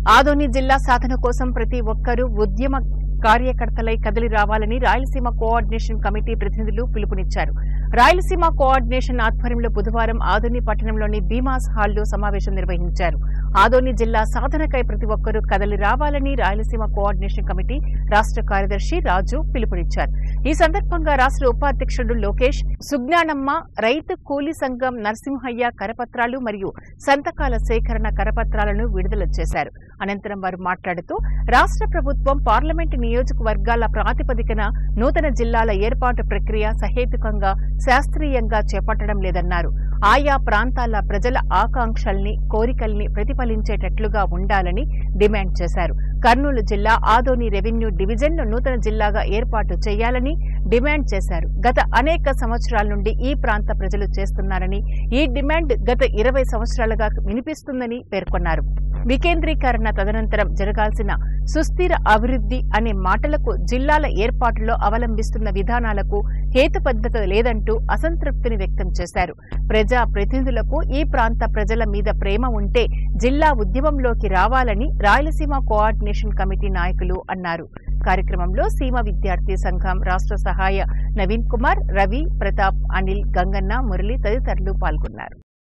ఆదోని జిల్లా సాధన కోసం ప్రతి ఒక్కరూ ఉద్యమ కార్యకర్తలై కదిలి రావాలని రాయలసీమ కోఆర్డినేషన్ కమిటీ ప్రతినిధులు పిలుపునిచ్చారు రాయలసీమ కోఆర్డినేషన్ ఆధ్వర్యంలో బుధవారం ఆదోని పట్టణంలోని భీమాస్ హాల్లో సమావేశం నిర్వహించారు ఆదోని జిల్లా సాధనకై ప్రతి ఒక్కరూ కదలి రావాలని రాయలసీమ కోఆర్డినేషన్ కమిటీ రాష్ట్ర కార్యదర్శి రాజు పిలుపునిచ్చారు ఈ సందర్భంగా రాష్ట్ర ఉపాధ్యక్షుడు లోకేష్ సుజ్ఞానమ్మ రైతు కూలీ సంఘం నరసింహయ్య కరపత్రాలు మరియు సంతకాల సేకరణ కరపత్రాలను విడుదల చేశారు అనంతరం వారు మాట్లాడుతూ రాష్ట్ర ప్రభుత్వం పార్లమెంటు నియోజకవర్గాల ప్రాతిపదికన నూతన జిల్లాల ఏర్పాటు ప్రక్రియ సహేతుకంగా శాస్త్రీయంగా చేపట్టడం లేదన్నారు ఆయా ప్రాంతాల ప్రజల ఆకాంక్షల్ని కోరికల్ని ప్రతిఫలించేటట్లుగా ఉండాలని డిమాండ్ చేశారు కర్నూలు జిల్లా ఆదోని రెవెన్యూ డివిజన్ను నూతన జిల్లాగా ఏర్పాటు చేయాలని డిమాండ్ చేశారు గత అనేక సంవత్సరాల నుండి ఈ ప్రాంత ప్రజలు చేస్తున్నారని ఈ డిమాండ్ గత ఇరవై సంవత్సరాలుగా వినిపిస్తుందని పేర్కొన్నారు వికేంద్రీకరణ తదనంతరం జరగాల్సిన సుస్థిర అభివృద్ధి అనే మాటలకు జిల్లాల ఏర్పాటులో అవలంబిస్తున్న విధానాలకు హేతుబద్ధత లేదంటూ అసంతృప్తిని వ్యక్తం చేశారు ప్రజా ప్రతినిధులకు ఈ ప్రాంత ప్రజల మీద ప్రేమ ఉంటే జిల్లా ఉద్యమంలోకి రావాలని రాయలసీమ కోఆర్డినేషన్ కమిటీ నాయకులు అన్నారు కార్యక్రమంలో సీమ విద్యార్థి సంఘం రాష్ట్ర సహాయ నవీన్ కుమార్ రవి ప్రతాప్ అనిల్ గంగన్న మురళి తదితరులు పాల్గొన్నారు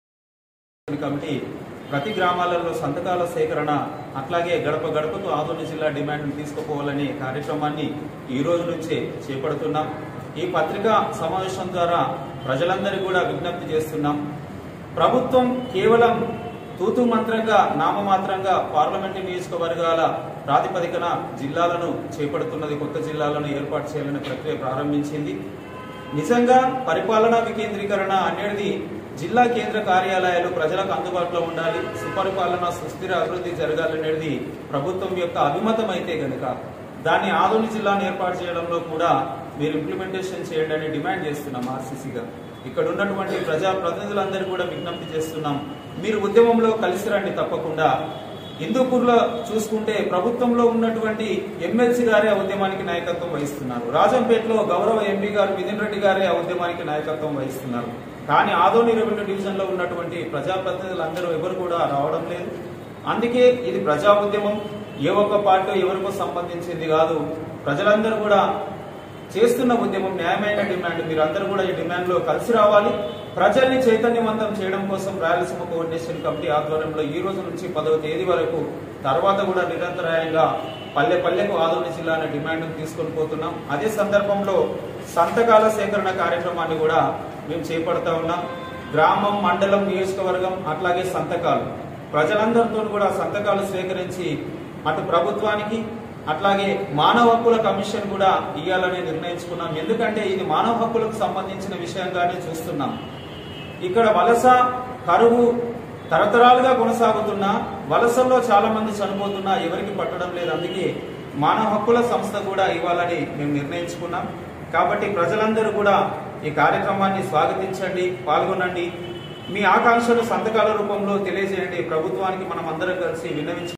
కమిటీ ప్రతి గ్రామాలలో సంతకాల సేకరణ అట్లాగే గడప గడపకు ఆదోని జిల్లా డిమాండ్ను తీసుకుపోవాలనే కార్యక్రమాన్ని ఈ రోజు నుంచే చేపడుతున్నాం ఈ పత్రికా సమావేశం ద్వారా ప్రజలందరికీ కూడా విజ్ఞప్తి చేస్తున్నాం ప్రభుత్వం కేవలం తూతు మంత్రంగా నామమాత్రంగా పార్లమెంటు నియోజకవర్గాల ప్రాతిపదికన జిల్లాలను చేపడుతున్నది కొత్త జిల్లాలను ఏర్పాటు చేయాలనే ప్రక్రియ ప్రారంభించింది నిజంగా పరిపాలనా వికేంద్రీకరణ అనేది జిల్లా కేంద్ర కార్యాలయాలు ప్రజలకు అందుబాటులో ఉండాలి సుపరిపాలన సుస్థిర అభివృద్ధి జరగాలనేది ప్రభుత్వం యొక్క అభిమతం అయితే గనుక దాన్ని ఆదోని జిల్లాను ఏర్పాటు చేయడంలో కూడా మీరు ఇంప్లిమెంటేషన్ చేయండి అని డిమాండ్ చేస్తున్నాం ఆర్సీసీగా ఇక్కడ ఉన్నటువంటి ప్రజా ప్రతినిధులందరూ కూడా విజ్ఞప్తి చేస్తున్నాం మీరు ఉద్యమంలో కలిసి రండి తప్పకుండా హిందూపూర్లో చూసుకుంటే ప్రభుత్వంలో ఉన్నటువంటి ఎమ్మెల్సీ గారే ఆ ఉద్యమానికి నాయకత్వం వహిస్తున్నారు రాజంపేటలో గౌరవ ఎంపీ గారు మిథున్ రెడ్డి గారే ఆ ఉద్యమానికి నాయకత్వం వహిస్తున్నారు కానీ ఆదోని రెవెన్యూ డివిజన్ లో ఉన్నటువంటి ప్రజాప్రతినిధులందరూ ఎవరు కూడా రావడం లేదు అందుకే ఇది ప్రజా ఉద్యమం ఏ ఒక్క పార్టీ ఎవరికో సంబంధించింది కాదు ప్రజలందరూ కూడా చేస్తున్న ఉద్యమం న్యాయమైన డిమాండ్ మీరందరూ కూడా ఈ డిమాండ్ లో కలిసి రావాలి ప్రజల్ని చైతన్యవంతం చేయడం కోసం రాయలసీమ కోఆర్డినేషన్ కమిటీ ఆధ్వర్యంలో ఈ రోజు నుంచి పదవ తేదీ వరకు తర్వాత కూడా నిరంతరాయంగా పల్లె పల్లెకు ఆదోని జిల్లా అనే డిమాండ్ తీసుకొని పోతున్నాం అదే సందర్భంలో సంతకాల సేకరణ కార్యక్రమాన్ని కూడా మేము చేపడతా ఉన్నాం గ్రామం మండలం నియోజకవర్గం అట్లాగే సంతకాలు ప్రజలందరితో కూడా సంతకాలు స్వీకరించి అటు ప్రభుత్వానికి అట్లాగే మానవ హక్కుల కమిషన్ కూడా ఇవ్వాలని నిర్ణయించుకున్నాం ఎందుకంటే ఇది మానవ హక్కులకు సంబంధించిన విషయంగానే చూస్తున్నాం ఇక్కడ వలస కరువు తరతరాలుగా కొనసాగుతున్న వలసల్లో చాలా మంది చనిపోతున్నా ఎవరికి పట్టడం లేదు అందుకే మానవ హక్కుల సంస్థ కూడా ఇవ్వాలని మేము నిర్ణయించుకున్నాం కాబట్టి ప్రజలందరూ కూడా ఈ కార్యక్రమాన్ని స్వాగతించండి పాల్గొనండి మీ ఆకాంక్షలు సంతకాల రూపంలో తెలియజేయండి ప్రభుత్వానికి మనం అందరం కలిసి విన్నవించు